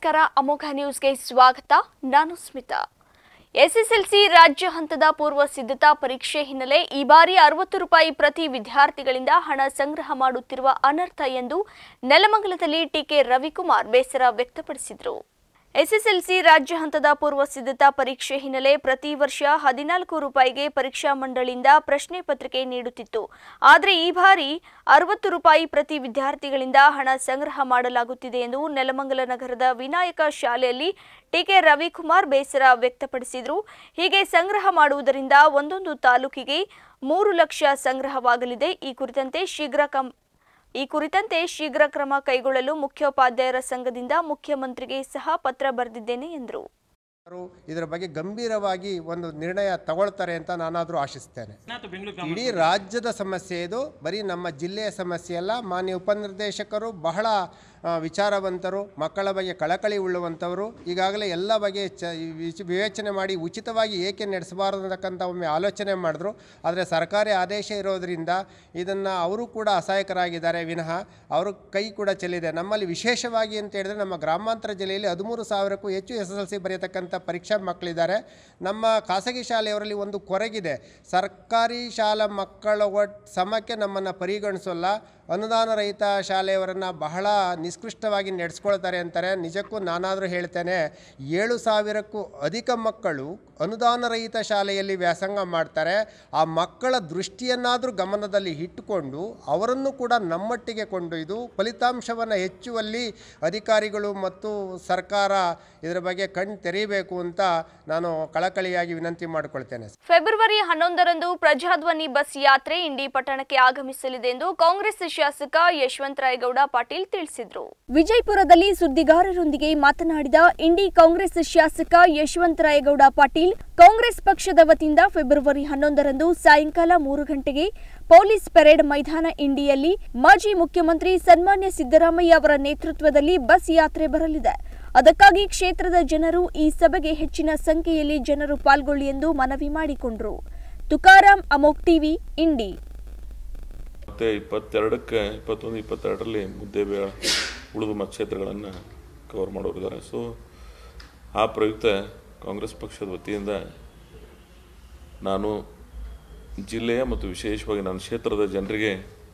ನಮಸ್ಕಾರ ಅಮೋಘ ನ್ಯೂಸ್ಗೆ ಸ್ವಾಗತ ನಾನು ಸ್ಮಿತಾ ಎಸ್ಎಸ್ಎಲ್ಸಿ ರಾಜ್ಯ ಹಂತದ ಪೂರ್ವ ಸಿದ್ಧತಾ ಪರೀಕ್ಷೆ ಹಿನ್ನೆಲೆ ಈ ಬಾರಿ ಅರವತ್ತು ರೂಪಾಯಿ ಪ್ರತಿ ವಿದ್ಯಾರ್ಥಿಗಳಿಂದ ಹಣ ಸಂಗ್ರಹ ಮಾಡುತ್ತಿರುವ ಅನರ್ಥ ಎಂದು ನೆಲಮಂಗಲದಲ್ಲಿ ಟಿಕೆ ರವಿಕುಮಾರ್ ಬೇಸರ ವ್ಯಕ್ತಪಡಿಸಿದರು ಎಸ್ಎಸ್ಎಲ್ಸಿ ರಾಜ್ಯ ಹಂತದ ಪೂರ್ವ ಸಿದ್ಧತಾ ಪರೀಕ್ಷೆ ಹಿನ್ನೆಲೆ ಪ್ರತಿ ವರ್ಷ ಹದಿನಾಲ್ಕು ರೂಪಾಯಿಗೆ ಪರೀಕ್ಷಾ ಮಂಡಳಿಯಿಂದ ಪ್ರಶ್ನೆ ಪತ್ರಿಕೆ ನೀಡುತ್ತಿತ್ತು ಆದರೆ ಈ ಬಾರಿ ಅರವತ್ತು ರೂಪಾಯಿ ಪ್ರತಿ ವಿದ್ಯಾರ್ಥಿಗಳಿಂದ ಹಣ ಸಂಗ್ರಹ ಮಾಡಲಾಗುತ್ತಿದೆ ಎಂದು ನೆಲಮಂಗಲ ನಗರದ ವಿನಾಯಕ ಶಾಲೆಯಲ್ಲಿ ಟಿಕೆ ರವಿಕುಮಾರ್ ಬೇಸರ ವ್ಯಕ್ತಪಡಿಸಿದರು ಹೀಗೆ ಸಂಗ್ರಹ ಮಾಡುವುದರಿಂದ ಒಂದೊಂದು ತಾಲೂಕಿಗೆ ಮೂರು ಲಕ್ಷ ಸಂಗ್ರಹವಾಗಲಿದೆ ಈ ಕುರಿತಂತೆ ಶೀಘ್ರ ಕಂ ಈ ಕುರಿತಂತೆ ಶೀಘ್ರ ಕ್ರಮ ಕೈಗೊಳ್ಳಲು ಮುಖ್ಯೋಪಾಧ್ಯಾಯರ ಸಂಘದಿಂದ ಮುಖ್ಯಮಂತ್ರಿಗೆ ಸಹ ಪತ್ರ ಬರೆದಿದ್ದೇನೆ ಎಂದರು ಅವರು ಇದರ ಬಗ್ಗೆ ಗಂಭೀರವಾಗಿ ಒಂದು ನಿರ್ಣಯ ತಗೊಳ್ತಾರೆ ಅಂತ ನಾನಾದರೂ ಆಶಿಸ್ತೇನೆ ಇಡೀ ರಾಜ್ಯದ ಸಮಸ್ಯೆ ಇದು ಬರೀ ನಮ್ಮ ಜಿಲ್ಲೆಯ ಸಮಸ್ಯೆ ಅಲ್ಲ ಮಾನ್ಯ ಉಪನಿರ್ದೇಶಕರು ಬಹಳ ಆ, ವಿಚಾರವಂತರು ಮಕ್ಕಳ ಬಗ್ಗೆ ಕಳಕಳಿ ಉಳ್ಳುವಂಥವರು ಈಗಾಗಲೇ ಎಲ್ಲ ಬಗೆ ಚ ವಿಚ- ವಿವೇಚನೆ ಮಾಡಿ ಉಚಿತವಾಗಿ ಏಕೆ ನಡೆಸಬಾರದು ಅಂತಕ್ಕಂಥ ಒಮ್ಮೆ ಆಲೋಚನೆ ಮಾಡಿದ್ರು ಆದರೆ ಸರ್ಕಾರಿ ಆದೇಶ ಇರೋದರಿಂದ ಇದನ್ನು ಅವರು ಕೂಡ ಅಸಹಾಯಕರಾಗಿದ್ದಾರೆ ವಿನಃ ಅವರು ಕೈ ಕೂಡ ಚೆಲ್ಲಿದೆ ನಮ್ಮಲ್ಲಿ ವಿಶೇಷವಾಗಿ ಅಂತ ಹೇಳಿದ್ರೆ ನಮ್ಮ ಗ್ರಾಮಾಂತರ ಜಿಲ್ಲೆಯಲ್ಲಿ ಹದಿಮೂರು ಸಾವಿರಕ್ಕೂ ಹೆಚ್ಚು ಎಸ್ ಎಸ್ ಎಲ್ ಸಿ ಬರೆಯತಕ್ಕಂಥ ಪರೀಕ್ಷಾ ಮಕ್ಕಳಿದ್ದಾರೆ ನಮ್ಮ ಖಾಸಗಿ ಶಾಲೆಯವರಲ್ಲಿ ಒಂದು ಕೊರಗಿದೆ ಸರ್ಕಾರಿ ಶಾಲಾ ಮಕ್ಕಳ ಒಟ್ ಸಮಕ್ಕೆ ನಮ್ಮನ್ನು ಪರಿಗಣಿಸೋಲ್ಲ ಅನುದಾನ ರಹಿತ ಶಾಲೆಯವರನ್ನು ಬಹಳ ನಿಷ್ಕೃಷ್ಟವಾಗಿ ನಡೆಸ್ಕೊಳ್ತಾರೆ ಅಂತಾರೆ ನಿಜಕ್ಕೂ ನಾನಾದರೂ ಹೇಳ್ತೇನೆ ಏಳು ಸಾವಿರಕ್ಕೂ ಅಧಿಕ ಮಕ್ಕಳು ಅನುದಾನ ರಹಿತ ಶಾಲೆಯಲ್ಲಿ ವ್ಯಾಸಂಗ ಮಾಡ್ತಾರೆ ಆ ಮಕ್ಕಳ ದೃಷ್ಟಿಯನ್ನಾದರೂ ಗಮನದಲ್ಲಿ ಇಟ್ಟುಕೊಂಡು ಅವರನ್ನು ಕೂಡ ನಮ್ಮಟ್ಟಿಗೆ ಕೊಂಡೊಯ್ದು ಫಲಿತಾಂಶವನ್ನು ಹೆಚ್ಚುವಲ್ಲಿ ಅಧಿಕಾರಿಗಳು ಮತ್ತು ಸರ್ಕಾರ ಇದರ ಬಗ್ಗೆ ಕಣ್ ತೆರೀಬೇಕು ಅಂತ ನಾನು ಕಳಕಳಿಯಾಗಿ ವಿನಂತಿ ಮಾಡಿಕೊಳ್ತೇನೆ ಫೆಬ್ರವರಿ ಹನ್ನೊಂದರಂದು ಪ್ರಜಾಧ್ವನಿ ಬಸ್ ಯಾತ್ರೆ ಇಂಡಿ ಪಟ್ಟಣಕ್ಕೆ ಆಗಮಿಸಲಿದೆ ಎಂದು ಕಾಂಗ್ರೆಸ್ ಶಾಸಕ ಯಶವಂತರಾಯಗೌಡ ಪಾಟೀಲ್ ತಿಳಿಸಿದರು ವಿಜಯಪುರದಲ್ಲಿ ಸುದ್ದಿಗಾರರೊಂದಿಗೆ ಮಾತನಾಡಿದ ಇಂಡಿ ಕಾಂಗ್ರೆಸ್ ಶಾಸಕ ಯಶವಂತರಾಯಗೌಡ ಪಾಟೀಲ್ ಕಾಂಗ್ರೆಸ್ ಪಕ್ಷದ ವತಿಯಿಂದ ಫೆಬ್ರವರಿ ಹನ್ನೊಂದರಂದು ಸಾಯಂಕಾಲ ಮೂರು ಗಂಟೆಗೆ ಪೊಲೀಸ್ ಪೆರೇಡ್ ಮೈದಾನ ಇಂಡಿಯಲ್ಲಿ ಮಾಜಿ ಮುಖ್ಯಮಂತ್ರಿ ಸನ್ಮಾನ್ಯ ಸಿದ್ದರಾಮಯ್ಯ ಅವರ ನೇತೃತ್ವದಲ್ಲಿ ಬಸ್ ಯಾತ್ರೆ ಬರಲಿದೆ ಅದಕ್ಕಾಗಿ ಕ್ಷೇತ್ರದ ಜನರು ಈ ಸಭೆಗೆ ಹೆಚ್ಚಿನ ಸಂಖ್ಯೆಯಲ್ಲಿ ಜನರು ಪಾಲ್ಗೊಳ್ಳಿ ಎಂದು ಮನವಿ ಮಾಡಿಕೊಂಡರು ತುಕಾರಾಂ ಅಮೋಕ್ ಟಿವಿ ಇಂಡಿ ಮತ್ತು ಇಪ್ಪತ್ತೆರಡಕ್ಕೆ ಇಪ್ಪತ್ತೊಂದು ಇಪ್ಪತ್ತೆರಡರಲ್ಲಿ ಮುದ್ದೇಬೇಳ ಉಳಿದ ಮತಕ್ಷೇತ್ರಗಳನ್ನು ಕವರ್ ಮಾಡೋರಿದ್ದಾರೆ ಸೊ ಆ ಪ್ರಯುಕ್ತ ಕಾಂಗ್ರೆಸ್ ಪಕ್ಷದ ವತಿಯಿಂದ ನಾನು ಜಿಲ್ಲೆಯ ಮತ್ತು ವಿಶೇಷವಾಗಿ ನನ್ನ ಕ್ಷೇತ್ರದ ಜನರಿಗೆ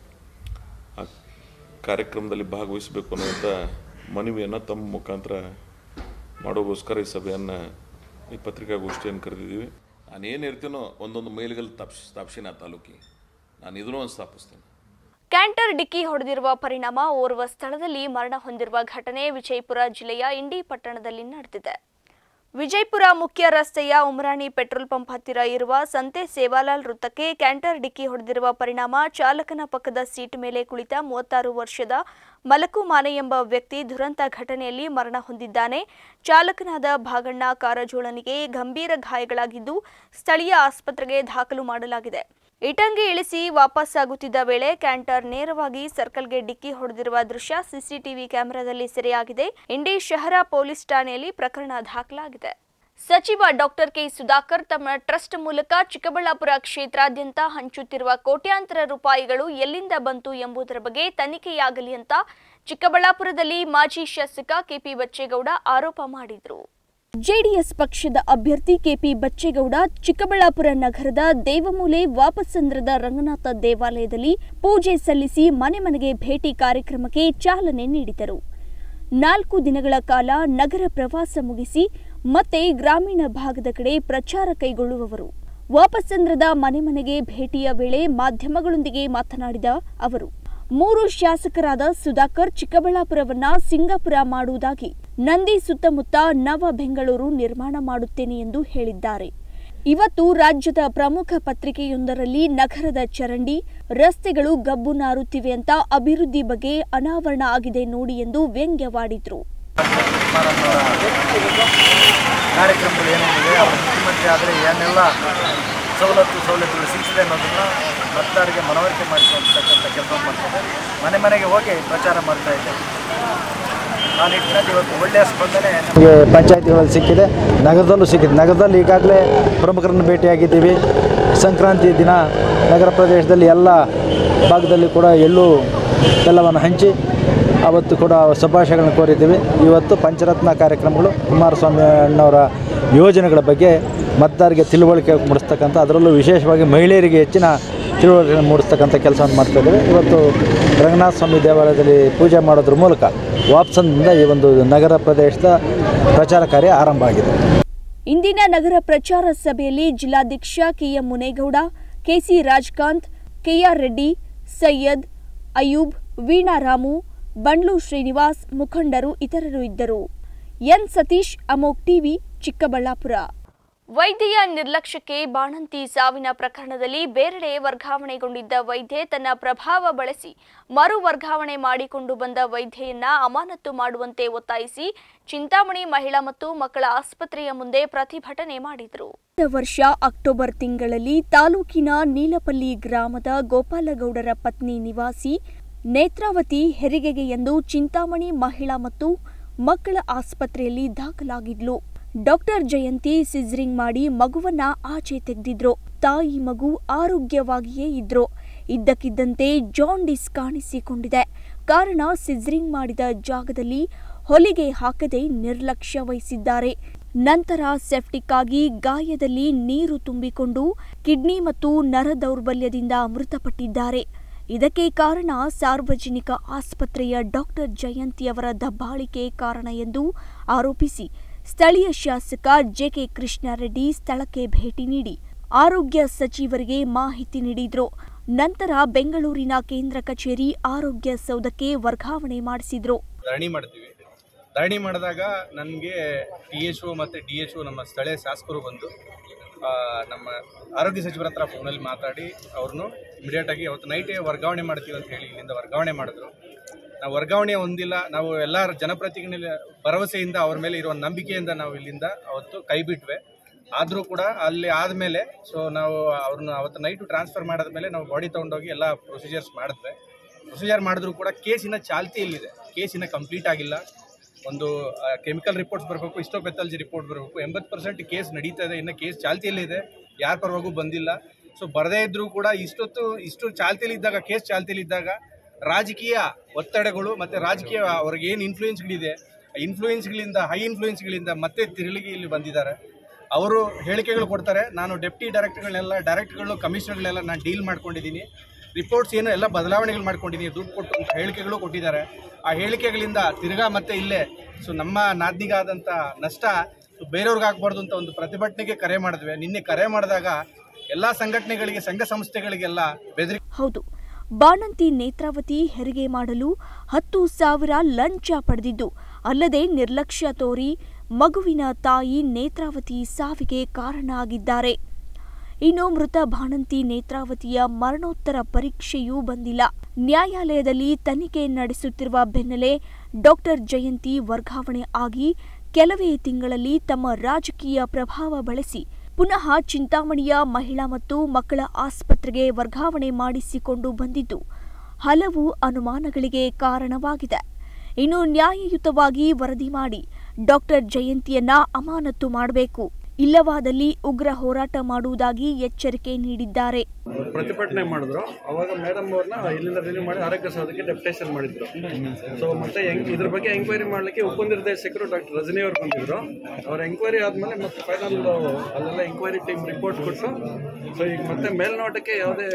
ಆ ಕಾರ್ಯಕ್ರಮದಲ್ಲಿ ಭಾಗವಹಿಸಬೇಕು ಅನ್ನುವಂಥ ಮನವಿಯನ್ನು ತಮ್ಮ ಮುಖಾಂತರ ಮಾಡೋಗೋಸ್ಕರ ಈ ಸಭೆಯನ್ನು ಈ ಪತ್ರಿಕಾಗೋಷ್ಠಿಯನ್ನು ಕರೆದಿದ್ದೀವಿ ನಾನೇನು ಇರ್ತೀನೋ ಒಂದೊಂದು ಮೈಲಿಗಲ್ಲಿ ತಪ್ಸ್ ತಪ್ಸಿನ ಆ ತಾಲೂಕಿಗೆ ನಾನು ಇದನ್ನೂ ಒಂದು ಸ್ಥಾಪಿಸ್ತೇನೆ ಕ್ಯಾಂಟರ್ ಡಿಕ್ಕಿ ಹೊಡೆದಿರುವ ಪರಿಣಾಮ ಓರ್ವ ಸ್ಥಳದಲ್ಲಿ ಮರಣ ಹೊಂದಿರುವ ಘಟನೆ ವಿಜಯಪುರ ಜಿಲ್ಲೆಯ ಇಂಡಿ ಪಟ್ಟಣದಲ್ಲಿ ನಡೆದಿದೆ ವಿಜಯಪುರ ಮುಖ್ಯ ರಸ್ತೆಯ ಉಮರಾಣಿ ಪೆಟ್ರೋಲ್ ಪಂಪ್ ಹತ್ತಿರ ಇರುವ ಸಂತೆ ಸೇವಾಲಾಲ್ ವೃತ್ತಕ್ಕೆ ಕ್ಯಾಂಟರ್ ಡಿಕ್ಕಿ ಹೊಡೆದಿರುವ ಪರಿಣಾಮ ಚಾಲಕನ ಪಕ್ಕದ ಸೀಟ್ ಮೇಲೆ ಕುಳಿತ ಮೂವತ್ತಾರು ವರ್ಷದ ಮಲಕು ಮಾನೆ ಎಂಬ ವ್ಯಕ್ತಿ ದುರಂತ ಘಟನೆಯಲ್ಲಿ ಮರಣ ಹೊಂದಿದ್ದಾನೆ ಚಾಲಕನಾದ ಭಾಗಣ್ಣ ಕಾರಜೋಳನಿಗೆ ಗಂಭೀರ ಗಾಯಗಳಾಗಿದ್ದು ಸ್ಥಳೀಯ ಆಸ್ಪತ್ರೆಗೆ ದಾಖಲು ಮಾಡಲಾಗಿದೆ ಇಟಂಗಿ ಇಳಿಸಿ ವಾಪಸ್ಸಾಗುತ್ತಿದ್ದ ವೇಳೆ ಕ್ಯಾಂಟರ್ ನೇರವಾಗಿ ಸರ್ಕಲ್ಗೆ ಡಿಕ್ಕಿ ಹೊಡೆದಿರುವ ದೃಶ್ಯ ಸಿಸಿಟಿವಿ ಕ್ಯಾಮೆರಾದಲ್ಲಿ ಸೆರೆಯಾಗಿದೆ ಇಂಡಿ ಶಹರ ಪೊಲೀಸ್ ಠಾಣೆಯಲ್ಲಿ ಪ್ರಕರಣ ದಾಖಲಾಗಿದೆ ಸಚಿವ ಡಾಕ್ಟರ್ ಕೆ ಸುಧಾಕರ್ ತಮ್ಮ ಟ್ರಸ್ಟ್ ಮೂಲಕ ಚಿಕ್ಕಬಳ್ಳಾಪುರ ಕ್ಷೇತ್ರಾದ್ಯಂತ ಹಂಚುತ್ತಿರುವ ಕೋಟ್ಯಾಂತರ ರೂಪಾಯಿಗಳು ಎಲ್ಲಿಂದ ಬಂತು ಎಂಬುದರ ಬಗ್ಗೆ ತನಿಖೆಯಾಗಲಿ ಅಂತ ಚಿಕ್ಕಬಳ್ಳಾಪುರದಲ್ಲಿ ಮಾಜಿ ಶಾಸಕ ಕೆಪಿ ಬಚ್ಚೇಗೌಡ ಆರೋಪ ಮಾಡಿದರು ಜೆಡಿಎಸ್ ಪಕ್ಷದ ಅಭ್ಯರ್ಥಿ ಕೆಪಿ ಬಚ್ಚೇಗೌಡ ಚಿಕ್ಕಬಳ್ಳಾಪುರ ನಗರದ ದೇವಮೂಲೆ ವಾಪಸಂದ್ರದ ರಂಗನಾಥ ದೇವಾಲಯದಲ್ಲಿ ಪೂಜೆ ಸಲ್ಲಿಸಿ ಮನೆ ಮನೆಗೆ ಭೇಟಿ ಕಾರ್ಯಕ್ರಮಕ್ಕೆ ಚಾಲನೆ ನೀಡಿದರು ನಾಲ್ಕು ದಿನಗಳ ಕಾಲ ನಗರ ಪ್ರವಾಸ ಮುಗಿಸಿ ಮತ್ತೆ ಗ್ರಾಮೀಣ ಭಾಗದ ಕಡೆ ಪ್ರಚಾರ ಕೈಗೊಳ್ಳುವವರು ವಾಪಸಂದ್ರದ ಮನೆ ಮನೆಗೆ ಭೇಟಿಯ ವೇಳೆ ಮಾಧ್ಯಮಗಳೊಂದಿಗೆ ಮಾತನಾಡಿದ ಅವರು ಮೂರು ಶಾಸಕರಾದ ಸುಧಾಕರ್ ಚಿಕ್ಕಬಳ್ಳಾಪುರವನ್ನ ಸಿಂಗಾಪುರ ಮಾಡುವುದಾಗಿ ನಂದಿ ಸುತ್ತಮುತ್ತ ನವ ಬೆಂಗಳೂರು ನಿರ್ಮಾಣ ಮಾಡುತ್ತೇನೆ ಎಂದು ಹೇಳಿದ್ದಾರೆ ಇವತ್ತು ರಾಜ್ಯದ ಪ್ರಮುಖ ಪತ್ರಿಕೆಯೊಂದರಲ್ಲಿ ನಗರದ ಚರಂಡಿ ರಸ್ತೆಗಳು ಗಬ್ಬು ನಾರುತ್ತಿವೆ ಅಂತ ಅಭಿವೃದ್ಧಿ ಬಗ್ಗೆ ಅನಾವರಣ ಆಗಿದೆ ನೋಡಿ ಎಂದು ವ್ಯಂಗ್ಯವಾಡಿದ್ರು ಕಾರ್ಯಕ್ರಮಗಳು ಏನೇನಿದೆ ಅವರು ಮುಖ್ಯಮಂತ್ರಿ ಆದರೆ ಏನೆಲ್ಲ ಸವಲತ್ತು ಸವಲತ್ತುಗಳು ಸಿಗ್ತದೆ ಅನ್ನೋದನ್ನು ಮತದಾರರಿಗೆ ಮನವರಿಕೆ ಮಾಡಿಸುವಂತಕ್ಕಂಥ ಕೆಲಸ ಮಾಡ್ತಾರೆ ಮನೆ ಮನೆಗೆ ಹೋಗಿ ಪ್ರಚಾರ ಮಾಡ್ತಾ ಇದ್ದಾರೆ ಆ ನಿಟ್ಟಿನಲ್ಲಿ ಇವತ್ತು ಒಳ್ಳೆಯ ಸ್ಪಂದನೆ ನಮಗೆ ಪಂಚಾಯತಿಗಳಲ್ಲಿ ಸಿಕ್ಕಿದೆ ನಗರದಲ್ಲೂ ಸಿಕ್ಕಿದೆ ನಗರದಲ್ಲಿ ಈಗಾಗಲೇ ಪ್ರಮುಖರನ್ನು ಭೇಟಿಯಾಗಿದ್ದೀವಿ ಸಂಕ್ರಾಂತಿ ದಿನ ನಗರ ಪ್ರದೇಶದಲ್ಲಿ ಎಲ್ಲ ಭಾಗದಲ್ಲಿ ಕೂಡ ಎಳ್ಳು ಬೆಲ್ಲವನ್ನು ಹಂಚಿ ಅವತ್ತು ಕೂಡ ಶುಭಾಶಯಗಳನ್ನು ಕೋರಿದ್ದೀವಿ ಇವತ್ತು ಪಂಚರತ್ನ ಕಾರ್ಯಕ್ರಮಗಳು ಕುಮಾರಸ್ವಾಮಿ ಅಣ್ಣವರ ಯೋಜನೆಗಳ ಬಗ್ಗೆ ಮತದಾರರಿಗೆ ತಿಳುವಳಿಕೆ ಮೂಡಿಸ್ತಕ್ಕಂಥ ಅದರಲ್ಲೂ ವಿಶೇಷವಾಗಿ ಮಹಿಳೆಯರಿಗೆ ಹೆಚ್ಚಿನ ತಿಳುವಳಿಕೆ ಮೂಡಿಸ್ತಕ್ಕಂಥ ಕೆಲಸವನ್ನು ಮಾಡ್ತಾ ಇದ್ದೇವೆ ಇವತ್ತು ರಂಗನಾಥ ಸ್ವಾಮಿ ದೇವಾಲಯದಲ್ಲಿ ಪೂಜೆ ಮಾಡೋದ್ರ ಮೂಲಕ ವಾಪ್ಸನ್ನಿಂದ ಈ ಒಂದು ನಗರ ಪ್ರದೇಶದ ಪ್ರಚಾರ ಕಾರ್ಯ ಆರಂಭ ಆಗಿದೆ ಇಂದಿನ ನಗರ ಪ್ರಚಾರ ಸಭೆಯಲ್ಲಿ ಜಿಲ್ಲಾಧ್ಯಕ್ಷ KM Munegowda KC Rajkanth KR Reddy Syed Ayub Veena Ramu Bandlu Srinivas ಮುಖಂಡರು ಇತರರು ಇದ್ದರು ಎನ್ ಸತೀಶ್ ಅಮೋಕ್ ಟಿವಿ ಚಿಕ್ಕಬಳ್ಳಾಪುರ ವೈದ್ಯೆಯ ನಿರ್ಲಕ್ಷ್ಯಕ್ಕೆ ಬಾಣಂತಿ ಸಾವಿನ ಪ್ರಕರಣದಲ್ಲಿ ಬೇರೆಡೆ ವರ್ಗಾವಣೆಗೊಂಡಿದ್ದ ವೈದ್ಯೆ ತನ್ನ ಪ್ರಭಾವ ಬಳಸಿ ಮರು ವರ್ಗಾವಣೆ ಮಾಡಿಕೊಂಡು ಬಂದ ವೈದ್ಯೆಯನ್ನ ಅಮಾನತು ಮಾಡುವಂತೆ ಒತ್ತಾಯಿಸಿ ಚಿಂತಾಮಣಿ ಮಹಿಳಾ ಮತ್ತು ಮಕ್ಕಳ ಆಸ್ಪತ್ರೆಯ ಮುಂದೆ ಪ್ರತಿಭಟನೆ ಮಾಡಿದರು ಕಳೆದ ವರ್ಷ ಅಕ್ಟೋಬರ್ ತಿಂಗಳಲ್ಲಿ ತಾಲೂಕಿನ ನೀಲಪಲ್ಲಿ ಗ್ರಾಮದ ಗೋಪಾಲಗೌಡರ ಪತ್ನಿ ನಿವಾಸಿ ನೇತ್ರಾವತಿ ಹೆರಿಗೆಗೆ ಎಂದು ಚಿಂತಾಮಣಿ ಮಹಿಳಾ ಮತ್ತು ಮಕ್ಕಳ ಆಸ್ಪತ್ರೆಯಲ್ಲಿ ದಾಖಲಾಗಿದ್ಲು ಡಾಕ್ಟರ್ ಜಯಂತಿ ಸಿಜರಿಂಗ್ ಮಾಡಿ ಮಗುವನ್ನ ಆಚೆ ತೆಗೆದಿದ್ರು ತಾಯಿ ಮಗು ಆರೋಗ್ಯವಾಗಿಯೇ ಇದ್ರು ಇದ್ದಕ್ಕಿದ್ದಂತೆ ಜಾಂಡಿಸ್ ಕಾಣಿಸಿಕೊಂಡಿದೆ ಕಾರಣ ಸಿಜರಿಂಗ್ ಮಾಡಿದ ಜಾಗದಲ್ಲಿ ಹೊಲಿಗೆ ಹಾಕದೆ ನಿರ್ಲಕ್ಷ್ಯ ವಹಿಸಿದ್ದಾರೆ ನಂತರ ಸೆಪ್ಟಿಕ್ ಆಗಿ ಗಾಯದಲ್ಲಿ ನೀರು ತುಂಬಿಕೊಂಡು ಕಿಡ್ನಿ ಮತ್ತು ನರ ದೌರ್ಬಲ್ಯದಿಂದ ಮೃತಪಟ್ಟಿದ್ದಾರೆ ಇದಕ್ಕೆ ಕಾರಣ ಸಾರ್ವಜನಿಕ ಆಸ್ಪತ್ರೆಯ ಡಾಕ್ಟರ್ ಜಯಂತಿಯವರ ದಬ್ಬಾಳಿಕೆ ಕಾರಣ ಎಂದು ಆರೋಪಿಸಿ ಸ್ಥಳೀಯ ಶಾಸಕ ಜೆಕೆ ಕೃಷ್ಣಾರೆಡ್ಡಿ ಸ್ಥಳಕ್ಕೆ ಭೇಟಿ ನೀಡಿ ಆರೋಗ್ಯ ಸಚಿವರಿಗೆ ಮಾಹಿತಿ ನೀಡಿದ್ರು ನಂತರ ಬೆಂಗಳೂರಿನ ಕೇಂದ್ರ ಕಚೇರಿ ಆರೋಗ್ಯ ಸೌಧಕ್ಕೆ ವರ್ಗಾವಣೆ ಮಾಡಿಸಿದ್ರು ಧರಣಿ ಮಾಡ್ತೀವಿ ಧರಣಿ ಮಾಡಿದಾಗ ನನಗೆ ಟಿ ಎಚ್ ಒ ಮತ್ತು ಡಿ ಎಚ್ ಒ ನಮ್ಮ ಸ್ಥಳೀಯ ಶಾಸಕರು ಬಂದು ಆ, ನಮ್ಮ ಆರೋಗ್ಯ ಸಚಿವರ ಹತ್ರ ಫೋನಲ್ಲಿ ಮಾತಾಡಿ ಅವ್ರನ್ನು ಇಮಿಡಿಯೇಟಾಗಿ ಅವತ್ತು ನೈಟೇ ವರ್ಗಾವಣೆ ಮಾಡ್ತೀವಿ ಅಂತ ಹೇಳಿ ಇಲ್ಲಿಂದ ವರ್ಗಾವಣೆ ಮಾಡಿದ್ರು ನಾವು ವರ್ಗಾವಣೆ ಹೊಂದಿಲ್ಲ ನಾವು ಎಲ್ಲ ಜನಪ್ರತಿನಿಧಿ ಭರವಸೆಯಿಂದ ಅವ್ರ ಮೇಲೆ ಇರುವ ನಂಬಿಕೆಯಿಂದ ನಾವು ಇಲ್ಲಿಂದ ಅವತ್ತು ಕೈ ಬಿಟ್ವೆ ಆದರೂ ಕೂಡ ಅಲ್ಲಿ ಆದಮೇಲೆ ಸೊ ನಾವು ಅವ್ರನ್ನ ಅವತ್ತು ನೈಟು ಟ್ರಾನ್ಸ್ಫರ್ ಮಾಡಿದ್ಮೇಲೆ ನಾವು ಬಾಡಿ ತೊಗೊಂಡೋಗಿ ಎಲ್ಲ ಪ್ರೊಸೀಜರ್ಸ್ ಮಾಡಿದ್ವಿ ಪ್ರೊಸೀಜರ್ ಮಾಡಿದ್ರು ಕೂಡ ಕೇಸ್ ಇನ್ನ ಚಾಲ್ತಿಯಲ್ಲಿದೆ ಕೇಸ್ ಇನ್ನ ಕಂಪ್ಲೀಟ್ ಆಗಿಲ್ಲ ಒಂದು ಕೆಮಿಕಲ್ ರಿಪೋರ್ಟ್ಸ್ ಬರಬೇಕು ಇಸ್ಟೋಪೆಥಾಲಜಿ ರಿಪೋರ್ಟ್ ಬರಬೇಕು ಎಂಬತ್ತು ಪರ್ಸೆಂಟ್ ಕೇಸ್ ನಡೀತಾ ಇದೆ ಇನ್ನು ಕೇಸ್ ಚಾಲ್ತಿಯಲ್ಲಿದೆ ಯಾರ ಪರವಾಗೂ ಬಂದಿಲ್ಲ ಸೊ ಬರದೇ ಇದ್ರೂ ಕೂಡ ಇಷ್ಟೊತ್ತು ಇಷ್ಟು ಚಾಲ್ತಿಯಲ್ಲಿದ್ದಾಗ ಕೇಸ್ ಚಾಲ್ತಿಯಲ್ಲಿದ್ದಾಗ ರಾಜಕೀಯ ಒತ್ತಡಗಳು ಮತ್ತು ರಾಜಕೀಯ ಅವ್ರಿಗೆ ಏನು ಇನ್ಫ್ಲೂಯೆನ್ಸ್ಗಳಿದೆ ಆ ಇನ್ಫ್ಲೂಯೆನ್ಸ್ಗಳಿಂದ ಹೈ ಇನ್ಫ್ಲೂಯೆನ್ಸ್ಗಳಿಂದ ಮತ್ತೆ ತಿರುಳಿಗೆ ಇಲ್ಲಿ ಬಂದಿದ್ದಾರೆ ಅವರು ಹೇಳಿಕೆಗಳು ಕೊಡ್ತಾರೆ ನಾನು ಡೆಪ್ಟಿ ಡೈರೆಕ್ಟರ್ಗಳನ್ನೆಲ್ಲ ಡೈರೆಕ್ಟರ್ಗಳು ಕಮಿಷನರ್ಗಳೆಲ್ಲ ನಾನು ಡೀಲ್ ಮಾಡ್ಕೊಂಡಿದ್ದೀನಿ ರಿಪೋರ್ಟ್ಸ್ ಏನು ಎಲ್ಲ ಬದಲಾವಣೆಗಳು ಮಾಡ್ಕೊಂಡಿದ್ದೀನಿ ದುಡ್ಡು ಕೊಟ್ಟು ಅಂತ ಹೇಳಿಕೆಗಳು ಕೊಟ್ಟಿದ್ದಾರೆ ಆ ಹೇಳಿಕೆಗಳಿಂದ ತಿರ್ಗಾ ಮತ್ತೆ ಇಲ್ಲೇ ಸೊ ನಮ್ಮ ನಾದಿಗಾದಂಥ ನಷ್ಟ ಸೊ ಬೇರೆಯವ್ರಿಗೆ ಆಗ್ಬಾರ್ದು ಅಂತ ಒಂದು ಪ್ರತಿಭಟನೆಗೆ ಕರೆ ಮಾಡಿದ್ವಿ ನಿನ್ನೆ ಕರೆ ಮಾಡಿದಾಗ ಎಲ್ಲ ಸಂಘಟನೆಗಳಿಗೆ ಸಂಘ ಸಂಸ್ಥೆಗಳಿಗೆಲ್ಲ ಬೆದರಿ ಹೌದು ಬಾಣಂತಿ ನೇತ್ರಾವತಿ ಹೆರಿಗೆ ಮಾಡಲು ಹತ್ತು ಸಾವಿರ ಲಂಚ ಪಡೆದಿದ್ದು ಅಲ್ಲದೆ ನಿರ್ಲಕ್ಷ್ಯ ತೋರಿ ಮಗುವಿನ ತಾಯಿ ನೇತ್ರಾವತಿ ಸಾವಿಗೆ ಕಾರಣ ಆಗಿದ್ದಾರೆ ಇನ್ನು ಮೃತ ಬಾಣಂತಿ ನೇತ್ರಾವತಿಯ ಮರಣೋತ್ತರ ಪರೀಕ್ಷೆಯೂ ಬಂದಿಲ್ಲ ನ್ಯಾಯಾಲಯದಲ್ಲಿ ತನಿಖೆ ನಡೆಸುತ್ತಿರುವ ಬೆನ್ನಲ್ಲೇ ಡಾಕ್ಟರ್ ಜಯಂತಿ ವರ್ಗಾವಣೆ ಆಗಿ ಕೆಲವೇ ತಿಂಗಳಲ್ಲಿ ತಮ್ಮ ರಾಜಕೀಯ ಪ್ರಭಾವ ಬಳಸಿ ಪುನಃ ಚಿಂತಾಮಣಿಯ ಮಹಿಳಾ ಮತ್ತು ಮಕ್ಕಳ ಆಸ್ಪತ್ರೆಗೆ ವರ್ಗಾವಣೆ ಮಾಡಿಸಿಕೊಂಡು ಬಂದಿದ್ದು ಹಲವು ಅನುಮಾನಗಳಿಗೆ ಕಾರಣವಾಗಿದೆ ಇನ್ನು ನ್ಯಾಯಯುತವಾಗಿ ವರದಿ ಮಾಡಿ ಡಾಕ್ಟರ್ ಜಯಂತಿಯನ್ನ ಅಮಾನತು ಮಾಡಬೇಕು ಇಲ್ಲವಾದಲ್ಲಿ ಉಗ್ರ ಹೋರಾಟ ಮಾಡುವುದಾಗಿ ಎಚ್ಚರಿಕೆ ನೀಡಿದ್ದಾರೆ ಪ್ರತಿಭಟನೆ ಮಾಡಿದ್ರು ಅವಾಗ ಮೇಡಮ್ ಅವ್ರನ್ನ ಇಲ್ಲಿಂದ ರಿಲೀವ್ ಮಾಡಿ ಆರೋಗ್ಯ ಸೌಧಕ್ಕೆ ಡೆಪ್ಟೇಷನ್ ಮಾಡಿದ್ರು ಸೊ ಮತ್ತೆ ಹೆಂಗ್ ಇದ್ರ ಬಗ್ಗೆ ಎಂಕ್ವೈರಿ ಮಾಡ್ಲಿಕ್ಕೆ ಉಪನಿರ್ದೇಶಕರು ಡಾಕ್ಟರ್ ರಜನಿ ಅವರು ಬಂದಿದ್ರು ಅವ್ರ ಎಂಕ್ವೈರಿ ಆದ್ಮೇಲೆ ಮತ್ತೆ ಫೈನಲ್ ಅಲ್ಲೆಲ್ಲ ಎಂಕ್ವೈರಿ ಟೀಮ್ ರಿಪೋರ್ಟ್ ಕೊಟ್ಟು ಸೊ ಈಗ ಮತ್ತೆ ಮೇಲ್ನೋಟಕ್ಕೆ ಯಾವುದೇ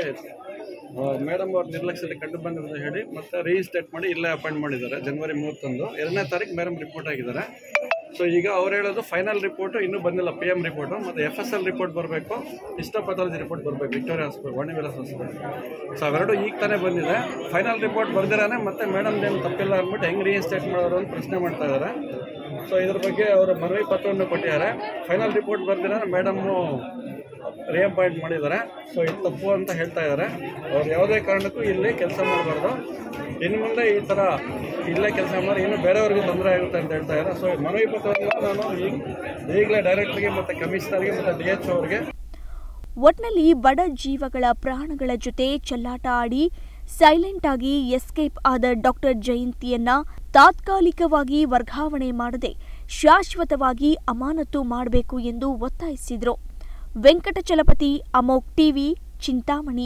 ಮೇಡಮ್ ಅವ್ರ ನಿರ್ಲಕ್ಷ್ಯತೆ ಕಂಡು ಬಂದಿರೋದು ಹೇಳಿ ಮತ್ತೆ ರೀಸ್ಟೇಟ್ ಮಾಡಿ ಇಲ್ಲೇ ಅಪಾಯಿಂಟ್ ಮಾಡಿದ್ದಾರೆ ಜನವರಿ ಮೂವತ್ತೊಂದು ಎರಡನೇ ತಾರೀಕು ಮೇಡಮ್ ರಿಪೋರ್ಟ್ ಆಗಿದ್ದಾರೆ ಸೊ ಈಗ ಅವ್ರು ಹೇಳೋದು ಫೈನಲ್ ರಿಪೋರ್ಟು ಇನ್ನೂ ಬಂದಿಲ್ಲ ಪಿ ಎಮ್ ರಿಪೋರ್ಟು ಮತ್ತು ಎಫ್ ಎಸ್ ಎಲ್ ರಿಪೋರ್ಟ್ ಬರಬೇಕು ಹಿಸ್ಟೋಪಥಾಲಜಿ ರಿಪೋರ್ಟ್ ಬರಬೇಕು Victoria hospital Vanivilas hospital so ಅವೆರಡು ಈಗ ತಾನೇ ಬಂದಿದೆ ಫೈನಲ್ ರಿಪೋರ್ಟ್ ಬರ್ದಿರಾನೆ ಮತ್ತೆ ಮೇಡಮ್ ಏನು ತಪ್ಪಿಲ್ಲ ಅಂದ್ಬಿಟ್ಟು ಹೆಂಗೆ ರೀಇನ್ಸ್ಟೇಟ್ ಮಾಡೋರು ಅಂತ ಪ್ರಶ್ನೆ ಮಾಡ್ತಾ ಇದ್ದಾರೆ ಸೊ ಇದ್ರ ಬಗ್ಗೆ ಅವರು ಮನವಿ ಪತ್ರವನ್ನು ಕೊಟ್ಟಿದ್ದಾರೆ ಫೈನಲ್ ರಿಪೋರ್ಟ್ ಬರ್ದಿರ ಮೇಡಮ್ಮು ರಿಅಪಾಯಿಂಟ್ ಮಾಡಿದ್ದಾರೆ ಸೊ ಇದು ತಪ್ಪು ಅಂತ ಹೇಳ್ತಾ ಇದ್ದಾರೆ ಅವ್ರು ಯಾವುದೇ ಕಾರಣಕ್ಕೂ ಇಲ್ಲಿ ಕೆಲಸ ಮಾಡಬಾರ್ದು ಇನ್ನು ಮುಂದೆ ಈ ಥರ ಇಲ್ಲೇ ಕೆಲಸ ಮಾಡಿ ಇನ್ನು ಬೇರೆಯವ್ರಿಗೂ ತೊಂದರೆ ಆಗುತ್ತೆ ಅಂತ ಹೇಳ್ತಾ ಇದ್ದಾರೆ ಸೊ ಮನವಿ ಪತ್ರವನ್ನು ನಾನು ಈಗ ಈಗಲೇ ಡೈರೆಕ್ಟ್ರಿಗೆ ಮತ್ತು ಕಮಿಷನರ್ಗೆ ಮತ್ತು ಡಿ ಎಚ್ ಅವ್ರಿಗೆ ಒಟ್ನಲ್ಲಿ ಬಡ ಜೀವಗಳ ಪ್ರಾಣಗಳ ಜೊತೆ ಚೆಲ್ಲಾಟ ಆಡಿ ಸೈಲೆಂಟ್ ಆಗಿ ಎಸ್ಕೇಪ್ ಆದ ಡಾಕ್ಟರ್ ಜಯಂತಿಯನ್ನ ತಾತ್ಕಾಲಿಕವಾಗಿ ವರ್ಗಾವಣೆ ಮಾಡದೆ ಶಾಶ್ವತವಾಗಿ ಅಮಾನತು ಮಾಡಬೇಕು ಎಂದು ಒತ್ತಾಯಿಸಿದರು ವೆಂಕಟಚಲಪತಿ ಅಮೋಕ್ ಟಿವಿ ಚಿಂತಾಮಣಿ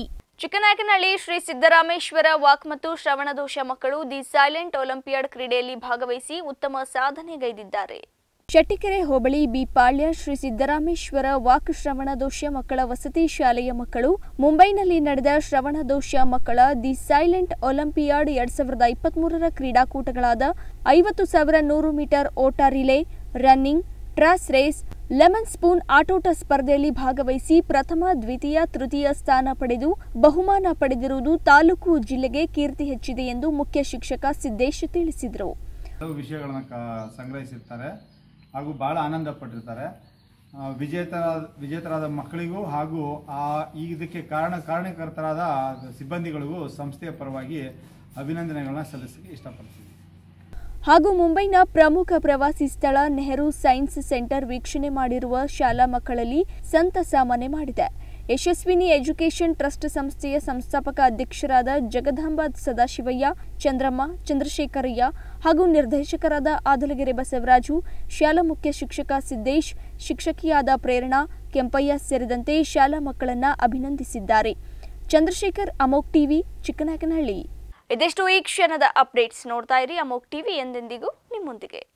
ಚಿಕ್ಕನಾಯಕನಹಳ್ಳಿ ಶ್ರೀ ಸಿದ್ದರಾಮೇಶ್ವರ ವಾಕ್ ಮತ್ತು ಶ್ರವಣದೋಷ ಮಕ್ಕಳು ದಿ ಸೈಲೆಂಟ್ ಒಲಿಂಪಿಯಾಡ್ ಕ್ರೀಡೆಯಲ್ಲಿ ಭಾಗವಹಿಸಿ ಉತ್ತಮ ಸಾಧನೆಗೈದಿದ್ದಾರೆ ಶೆಟ್ಟಿಕೆರೆ ಹೋಬಳಿ ಬಿ ಪಾಳ್ಯ ಶ್ರೀ ಸಿದ್ದರಾಮೇಶ್ವರ ವಾಕ್ ಶ್ರವಣ ದೋಷ ಮಕ್ಕಳ ವಸತಿ ಶಾಲೆಯ ಮಕ್ಕಳು ಮುಂಬೈನಲ್ಲಿ ನಡೆದ ಶ್ರವಣ ದೋಷ ಮಕ್ಕಳ ದಿ ಸೈಲೆಂಟ್ ಒಲಿಂಪಿಯಾಡ್ ಎರಡ್ ಸಾವಿರದ ಇಪ್ಪತ್ಮೂರರ ಕ್ರೀಡಾಕೂಟಗಳಾದ ಐವತ್ತು ಸಾವಿರ ನೂರು ಮೀಟರ್ ಓಟ ರಿಲೇ ರನ್ನಿಂಗ್ ಟ್ರಾಸ್ ರೇಸ್ ಲೆಮನ್ ಸ್ಪೂನ್ ಆಟೋಟ ಸ್ಪರ್ಧೆಯಲ್ಲಿ ಭಾಗವಹಿಸಿ ಪ್ರಥಮ ದ್ವಿತೀಯ ತೃತೀಯ ಸ್ಥಾನ ಪಡೆದು ಬಹುಮಾನ ಪಡೆದಿರುವುದು ತಾಲೂಕು ಜಿಲ್ಲೆಗೆ ಕೀರ್ತಿ ಹೆಚ್ಚಿದೆ ಎಂದು ಮುಖ್ಯ ಶಿಕ್ಷಕ ಸಿದ್ದೇಶ್ ತಿಳಿಸಿದರು ಹಲವು ವಿಷಯಗಳನ್ನು ಕ ಸಂಗ್ರಹಿಸಿರ್ತಾರೆ ಹಾಗೂ ಭಾಳ ಆನಂದ ಪಟ್ಟಿರ್ತಾರೆ ಆ, ವಿಜೇತರ ವಿಜೇತರಾದ ಮಕ್ಕಳಿಗೂ ಹಾಗೂ ಆ ಈ ಇದಕ್ಕೆ ಕಾರಣ ಕಾರಣಕರ್ತರಾದ ಸಿಬ್ಬಂದಿಗಳಿಗೂ ಸಂಸ್ಥೆಯ ಪರವಾಗಿ ಅಭಿನಂದನೆಗಳನ್ನ ಸಲ್ಲಿಸಲಿಕ್ಕೆ ಇಷ್ಟಪಡ್ತೀನಿ ಹಾಗೂ ಮುಂಬೈನ ಪ್ರಮುಖ ಪ್ರವಾಸಿ ಸ್ಥಳ ನೆಹರು ಸೈನ್ಸ್ ಸೆಂಟರ್ ವೀಕ್ಷಣೆ ಮಾಡಿರುವ ಶಾಲಾ ಮಕ್ಕಳಲ್ಲಿ ಸಂತಸ ಮನೆ ಮಾಡಿದೆ ಯಶಸ್ವಿನಿ ಎಜುಕೇಷನ್ ಟ್ರಸ್ಟ್ ಸಂಸ್ಥೆಯ ಸಂಸ್ಥಾಪಕ ಅಧ್ಯಕ್ಷರಾದ ಜಗದಾಂಬ ಸದಾಶಿವಯ್ಯ ಚಂದ್ರಮ್ಮ ಚಂದ್ರಶೇಖರಯ್ಯ ಹಾಗೂ ನಿರ್ದೇಶಕರಾದ ಆದಲಗೆರೆ ಬಸವರಾಜು ಶಾಲಾ ಮುಖ್ಯ ಶಿಕ್ಷಕ ಸಿದ್ದೇಶ್ ಶಿಕ್ಷಕಿಯಾದ ಪ್ರೇರಣಾ ಕೆಂಪಯ್ಯ ಸೇರಿದಂತೆ ಶಾಲಾ ಮಕ್ಕಳನ್ನ ಅಭಿನಂದಿಸಿದ್ದಾರೆ ಚಂದ್ರಶೇಖರ್ ಅಮೋಕ್ ಟಿವಿ ಚಿಕ್ಕನಾಯಕನಹಳ್ಳಿ ಇದಿಷ್ಟು ಈ ಕ್ಷಣದ ಅಪ್ಡೇಟ್ಸ್ ನೋಡ್ತಾ ಇರಿ ಅಮೋಕ್ ಟಿವಿ ಎಂದೆಂದಿಗೂ ನಿಮ್ಮೊಂದಿಗೆ